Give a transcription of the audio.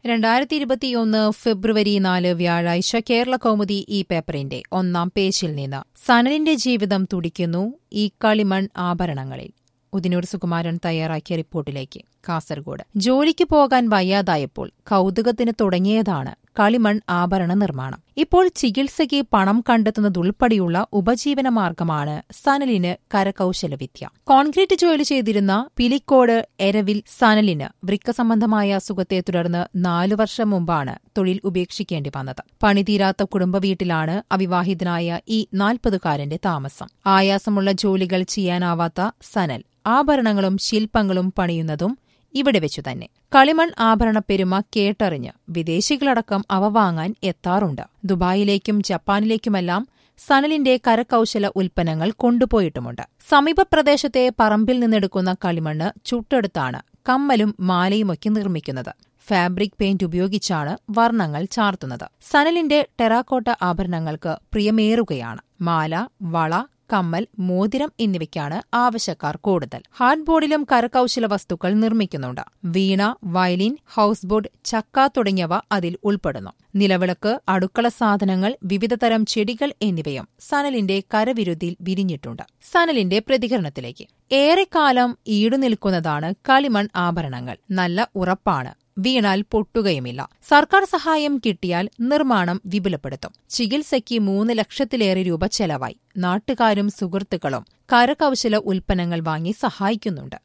രണ്ടായിരത്തി ഇരുപത്തിയൊന്ന് ഫെബ്രുവരി നാല് വ്യാഴാഴ്ച കേരള കൗമുദി ഈ പേപ്പറിന്റെ ഒന്നാം പേജിൽ നിന്ന് സനലിന്റെ ജീവിതം തുടിക്കുന്നു ഈ കളിമൺ ആഭരണങ്ങളിൽ ഉദിനൂർ സുകുമാരൻ തയ്യാറാക്കിയ റിപ്പോർട്ടിലേക്ക് കാസർഗോഡ് ജോലിക്ക് പോകാൻ വയ്യാതായപ്പോൾ കൗതുകത്തിന് തുടങ്ങിയതാണ് കളിമൺ ആഭരണ നിർമ്മാണം ഇപ്പോൾ ചികിത്സയ്ക്ക് പണം കണ്ടെത്തുന്നതുൾപ്പെടെയുള്ള ഉപജീവന മാർഗമാണ് സനലിന് കരകൌശലവിദ്യ കോൺക്രീറ്റ് ജോലി ചെയ്തിരുന്ന പിലിക്കോട് എരവിൽ സനലിന് വൃക്ക സംബന്ധമായ അസുഖത്തെ തുടർന്ന് നാലു വർഷം മുമ്പാണ് തൊഴിൽ ഉപേക്ഷിക്കേണ്ടി വന്നത് പണിതീരാത്ത കുടുംബ വീട്ടിലാണ് അവിവാഹിതനായ ഈ നാൽപ്പതുകാരന്റെ താമസം ആയാസമുള്ള ജോലികൾ ചെയ്യാനാവാത്ത സനൽ ആഭരണങ്ങളും ശില്പങ്ങളും പണിയുന്നതും ഇവിടെ വെച്ചു തന്നെ കളിമൺ ആഭരണ പെരുമ കേട്ടറിഞ്ഞ് വിദേശികളടക്കം അവ വാങ്ങാൻ എത്താറുണ്ട് ദുബായിലേക്കും ജപ്പാനിലേക്കുമെല്ലാം സനലിന്റെ കരകൌശല ഉൽപ്പന്നങ്ങൾ കൊണ്ടുപോയിട്ടുമുണ്ട് സമീപ പ്രദേശത്തെ പറമ്പിൽ നിന്നെടുക്കുന്ന കളിമണ്ണ് ചുട്ടെടുത്താണ് കമ്മലും മാലയുമൊക്കെ നിർമ്മിക്കുന്നത് ഫാബ്രിക് പെയിന്റ് ഉപയോഗിച്ചാണ് വർണ്ണങ്ങൾ ചാർത്തുന്നത് സനലിന്റെ ടെറാക്കോട്ട ആഭരണങ്ങൾക്ക് പ്രിയമേറുകയാണ് മാല വള കമ്മൽ മോതിരം എന്നിവയ്ക്കാണ് ആവശ്യക്കാർ കൂടുതൽ ഹാർഡ് ബോർഡിലും കരകൌശല വസ്തുക്കൾ നിർമ്മിക്കുന്നുണ്ട് വീണ വയലിൻ ഹൌസ് ബോർഡ് ചക്ക തുടങ്ങിയവ അതിൽ ഉൾപ്പെടുന്നു നിലവിളക്ക് അടുക്കള സാധനങ്ങൾ വിവിധതരം ചെടികൾ എന്നിവയും സനലിന്റെ കരവിരുതിൽ വിരിഞ്ഞിട്ടുണ്ട് സനലിന്റെ പ്രതികരണത്തിലേക്ക് ഏറെക്കാലം ഈടുനിൽക്കുന്നതാണ് കളിമൺ ആഭരണങ്ങൾ നല്ല ഉറപ്പാണ് വീണാൽ പൊട്ടുകയുമില്ല സർക്കാർ സഹായം കിട്ടിയാൽ നിർമ്മാണം വിപുലപ്പെടുത്തും ചികിത്സയ്ക്ക് മൂന്ന് ലക്ഷത്തിലേറെ രൂപ ചെലവായി നാട്ടുകാരും സുഹൃത്തുക്കളും കരകൌശല ഉൽപ്പന്നങ്ങൾ വാങ്ങി സഹായിക്കുന്നുണ്ട്